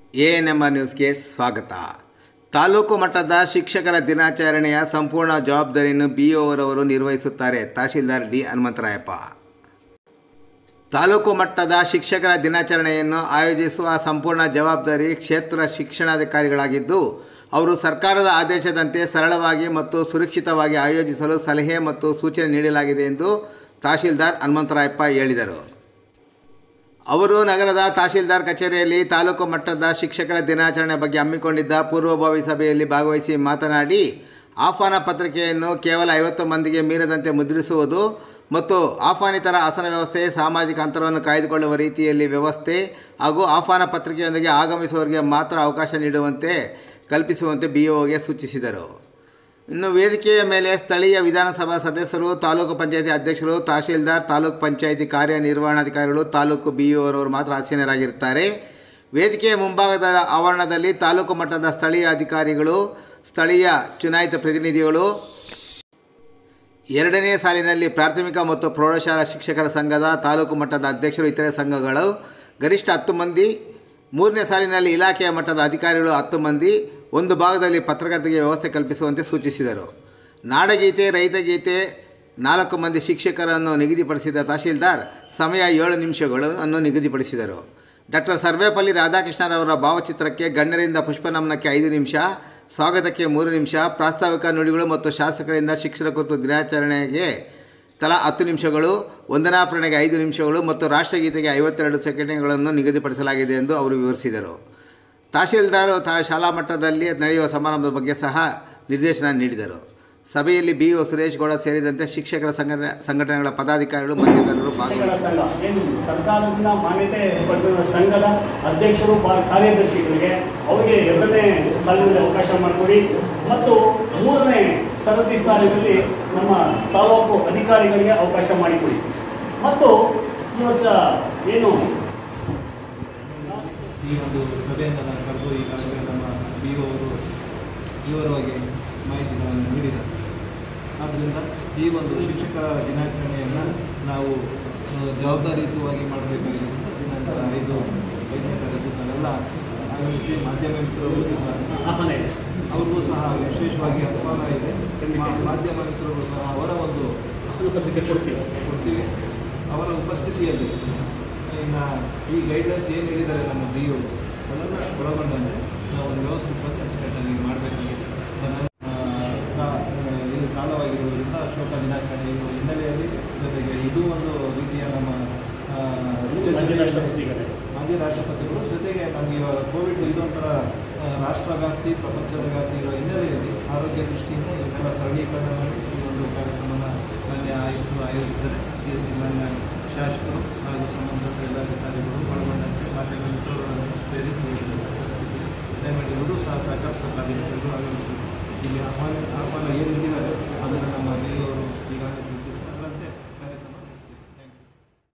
A N M R ನ್ಯೂಸ್ಗೆ ಸ್ವಾಗತ ತಾಲೂಕು ಮಟ್ಟದ ಶಿಕ್ಷಕರ ದಿನಾಚರಣೆಯ ಸಂಪೂರ್ಣ ಜವಾಬ್ದಾರಿಯನ್ನು ಬಿ ಅವರವರು ನಿರ್ವಹಿಸುತ್ತಾರೆ ತಹಶೀಲ್ದಾರ್ ಡಿ ಹನುಮಂತರಾಯಪ್ಪ ತಾಲೂಕು ಮಟ್ಟದ ಶಿಕ್ಷಕರ ದಿನಾಚರಣೆಯನ್ನು ಆಯೋಜಿಸುವ ಸಂಪೂರ್ಣ ಜವಾಬ್ದಾರಿ ಕ್ಷೇತ್ರ ಶಿಕ್ಷಣಾಧಿಕಾರಿಗಳಾಗಿದ್ದು ಅವರು ಸರ್ಕಾರದ ಆದೇಶದಂತೆ ಸರಳವಾಗಿ ಮತ್ತು ಸುರಕ್ಷಿತವಾಗಿ ಆಯೋಜಿಸಲು ಸಲಹೆ ಮತ್ತು ಸೂಚನೆ ನೀಡಲಾಗಿದೆ ಎಂದು ತಹಶೀಲ್ದಾರ್ ಹನುಮಂತರಾಯಪ್ಪ ಹೇಳಿದರು ಅವರು ನಗರದ ತಹಶೀಲ್ದಾರ್ ಕಚೇರಿಯಲ್ಲಿ ತಾಲೂಕು ಮಟ್ಟದ ಶಿಕ್ಷಕರ ದಿನಾಚರಣೆ ಬಗ್ಗೆ ಹಮ್ಮಿಕೊಂಡಿದ್ದ ಪೂರ್ವಭಾವಿ ಸಭೆಯಲ್ಲಿ ಭಾಗವಹಿಸಿ ಮಾತನಾಡಿ ಆಹ್ವಾನ ಪತ್ರಿಕೆಯನ್ನು ಕೇವಲ ಐವತ್ತು ಮಂದಿಗೆ ಮೀರದಂತೆ ಮುದ್ರಿಸುವುದು ಮತ್ತು ಆಹ್ವಾನಿತರ ಆಸನ ವ್ಯವಸ್ಥೆ ಸಾಮಾಜಿಕ ಅಂತರವನ್ನು ಕಾಯ್ದುಕೊಳ್ಳುವ ರೀತಿಯಲ್ಲಿ ವ್ಯವಸ್ಥೆ ಹಾಗೂ ಆಹ್ವಾನ ಪತ್ರಿಕೆಯೊಂದಿಗೆ ಆಗಮಿಸುವವರಿಗೆ ಮಾತ್ರ ಅವಕಾಶ ನೀಡುವಂತೆ ಕಲ್ಪಿಸುವಂತೆ ಬಿ ಒಗೆ ಸೂಚಿಸಿದರು ಇನ್ನು ವೇದಿಕೆಯ ಮೇಲೆ ಸ್ಥಳೀಯ ವಿಧಾನಸಭಾ ಸದಸ್ಯರು ತಾಲೂಕು ಪಂಚಾಯತಿ ಅಧ್ಯಕ್ಷರು ತಹಶೀಲ್ದಾರ್ ತಾಲೂಕು ಪಂಚಾಯತಿ ಕಾರ್ಯನಿರ್ವಹಣಾಧಿಕಾರಿಗಳು ತಾಲೂಕು ಬಿ ಅವರವರು ಮಾತ್ರ ಆಸೀನರಾಗಿರುತ್ತಾರೆ ವೇದಿಕೆಯ ಮುಂಭಾಗದ ಆವರಣದಲ್ಲಿ ತಾಲೂಕು ಮಟ್ಟದ ಸ್ಥಳೀಯ ಅಧಿಕಾರಿಗಳು ಸ್ಥಳೀಯ ಚುನಾಯಿತ ಪ್ರತಿನಿಧಿಗಳು ಎರಡನೇ ಸಾಲಿನಲ್ಲಿ ಪ್ರಾಥಮಿಕ ಮತ್ತು ಪ್ರೌಢಶಾಲಾ ಶಿಕ್ಷಕರ ಸಂಘದ ತಾಲೂಕು ಮಟ್ಟದ ಅಧ್ಯಕ್ಷರು ಇತರೆ ಸಂಘಗಳು ಗರಿಷ್ಠ ಹತ್ತು ಮಂದಿ ಮೂರನೇ ಸಾಲಿನಲ್ಲಿ ಇಲಾಖೆಯ ಮಟ್ಟದ ಅಧಿಕಾರಿಗಳು ಹತ್ತು ಮಂದಿ ಒಂದು ಭಾಗದಲ್ಲಿ ಪತ್ರಕರ್ತರಿಗೆ ವ್ಯವಸ್ಥೆ ಕಲ್ಪಿಸುವಂತೆ ಸೂಚಿಸಿದರು ನಾಡಗೀತೆ ರೈತಗೀತೆ ನಾಲ್ಕು ಮಂದಿ ಶಿಕ್ಷಕರನ್ನು ನಿಗದಿಪಡಿಸಿದ ತಹಶೀಲ್ದಾರ್ ಸಮಯ ಏಳು ನಿಮಿಷಗಳು ಅನ್ನು ನಿಗದಿಪಡಿಸಿದರು ಡಾಕ್ಟರ್ ಸರ್ವೇಪಲ್ಲಿ ರಾಧಾಕೃಷ್ಣರವರ ಭಾವಚಿತ್ರಕ್ಕೆ ಗಣ್ಯರಿಂದ ಪುಷ್ಪನಮನಕ್ಕೆ ಐದು ನಿಮಿಷ ಸ್ವಾಗತಕ್ಕೆ ಮೂರು ನಿಮಿಷ ಪ್ರಾಸ್ತಾವಿಕ ನುಡಿಗಳು ಮತ್ತು ಶಾಸಕರಿಂದ ಶಿಕ್ಷಣ ಕುರಿತು ದಿನಾಚರಣೆಗೆ ತಲಾ ಹತ್ತು ನಿಮಿಷಗಳು ವಂದನಾಪರಣೆಗೆ ಐದು ನಿಮಿಷಗಳು ಮತ್ತು ರಾಷ್ಟ್ರಗೀತೆಗೆ ಐವತ್ತೆರಡು ಸೆಕೆಂಡ್ಗಳನ್ನು ನಿಗದಿಪಡಿಸಲಾಗಿದೆ ಎಂದು ಅವರು ವಿವರಿಸಿದರು ತಹಶೀಲ್ದಾರ್ ತಾ ಶಾಲಾ ಮಟ್ಟದಲ್ಲಿ ನಡೆಯುವ ಸಮಾರಂಭದ ಬಗ್ಗೆ ಸಹ ನಿರ್ದೇಶನ ನೀಡಿದರು ಸಭೆಯಲ್ಲಿ ಬಿ ಒ ಸುರೇಶ್ ಗೌಡ ಸೇರಿದಂತೆ ಶಿಕ್ಷಕರ ಸಂಘಟನೆ ಸಂಘಟನೆಗಳ ಪದಾಧಿಕಾರಿಗಳು ಮತ್ತಿತರರು ಶಿಕ್ಷಕರ ಭಾಗವಹಿಸಿದರು ಸಂಘ ಏನು ಸರ್ಕಾರದಿಂದ ಮಾನ್ಯತೆ ಪಡೆದ ಸಂಘದ ಅಧ್ಯಕ್ಷರು ಬಾ- ಕಾರ್ಯದರ್ಶಿಗಳಿಗೆ ಅವರಿಗೆ ಎರಡನೇ ಸಾಲಿನಲ್ಲಿ ಅವಕಾಶ ಮಾಡಿಕೊಡಿ ಮತ್ತು ಮೂರನೇ ಸರದಿ ಸಾಲಿನಲ್ಲಿ ನಮ್ಮ ತಾಲೂಕು ಅಧಿಕಾರಿಗಳಿಗೆ ಅವಕಾಶ ಮಾಡಿಕೊಡಿ ಮತ್ತು ಈ ವರ್ಷ ಏನು ಈ ಒಂದು ಸಭೆಯನ್ನು ನಾನು ಕರೆದು ಈಗಾಗಲೇ ನಮ್ಮ ಬಿ ಅವರು ವಿವರವಾಗಿ ಮಾಹಿತಿಗಳನ್ನು ನೀಡಿದ್ದಾರೆ ಆದ್ದರಿಂದ ಈ ಒಂದು ಶಿಕ್ಷಕರ ದಿನಾಚರಣೆಯನ್ನು ನಾವು ಆ, ಜವಾಬ್ದಾರಿಯುತವಾಗಿ ಮಾಡಬೇಕಾಗಿರೋದ್ರಿಂದ ದಿನಾಂಕ ಐದು ಐದನೇ ತಾರೀಕು ನಾವೆಲ್ಲ ಆಗಮಿಸಿ ಮಾಧ್ಯಮ ಮಿತ್ರರು ಸಹ ಆಹ್ವಾನ ಇದೆ ಅವ್ರಿಗೂ ಸಹ ವಿಶೇಷವಾಗಿ ಆಹ್ವಾನ ಇದೆ ಮಾ- ಮಾಧ್ಯಮ ಮಿತ್ರರು ಸಹ ಅವರ ಒಂದು ಆಹ್ವಾನ ಪತ್ರಿಕೆ ಕೊಡ್ತೀವಿ ಕೊಡ್ತೀವಿ ಅವರ ಉಪಸ್ಥಿತಿಯಲ್ಲಿ ಇನ್ನು ಈ ಗೈಡ್ಲೈನ್ಸ್ ಏನು ಹೇಳಿದ್ದಾರೆ ನಮ್ಮ ಬಿ ಯು ಅದನ್ನು ಒಳಗೊಂಡಂತೆ ನಾವು ಒಂದು ವ್ಯವಸ್ಥಿತವಾಗಿ ಅಚ್ಚುಕಟ್ಟಾಗಿ ಮಾಡಬೇಕಾಗಿದೆ ಅದನ್ನು ಆ, ಕಾ- ಇದು ಕಾಲವಾಗಿರುವುದರಿಂದ ಶೋಕ ದಿನಾಚರಣೆ ಇರುವ ಹಿನ್ನೆಲೆಯಲ್ಲಿ ಜೊತೆಗೆ ಇದು ಒಂದು ರೀತಿಯ ನಮ್ಮ ಆ, ಮಾಜಿ ಜೊತೆಗೆ- ರಾಷ್ಟ್ರಪತಿಗಳೇ ಮಾಜಿ ರಾಷ್ಟ್ರಪತಿಗಳು ಜೊತೆಗೆ ನಮಗೆ ಇವಾಗ ಕೋವಿಡ್ ಇದೊಂಥರ ಆ, ರಾಷ್ಟ್ರವ್ಯಾಪ್ತಿ ಪ್ರಪಂಚದ ವ್ಯಾಪ್ತಿ ಇರುವ ಹಿನ್ನೆಲೆಯಲ್ಲಿ ಆರೋಗ್ಯ ದೃಷ್ಟಿಯಿಂದ ಇದನ್ನೆಲ್ಲ ಸರಳೀಕರಣ ಮಾಡಿ ಈ ಒಂದು ಕಾರ್ಯಕ್ರಮನ ಮಾನ್ಯ ಆಯುಕ್ತರು ಆಯೋಜಿಸಿದರೆ ಇದಕ್ಕೆ ಮಾನ್ಯ ಶಾಸಕರು ಹಾಗೂ ಸಂಬಂಧಪಟ್ಟ ಎಲ್ಲ ಅಧಿಕಾರಿಗಳು ಒಳಗೊಂಡಂತೆ ಮಾಧ್ಯಮ ಮಿತ್ರರುಗಳನ್ನು ಸೇರಿ ದಯಮಾಡಿ ಎಲ್ಲರೂ ಸಹ ಸಹಕರಿಸಬೇಕಾಗಿದೆ ಎಲ್ಲರೂ ಆಗಮಿಸಬೇಕು ಇಲ್ಲಿ ಆಹ್ವಾನ ಆಹ್ವಾನ ಏನು ನೀಡಿದ್ದಾರೆ ಅದನ್ನು ನಮ್ಮ ಬಿ ಅವರು ಈಗಾಗಲೇ ತಿಳಿಸಿದ್ದಾರೆ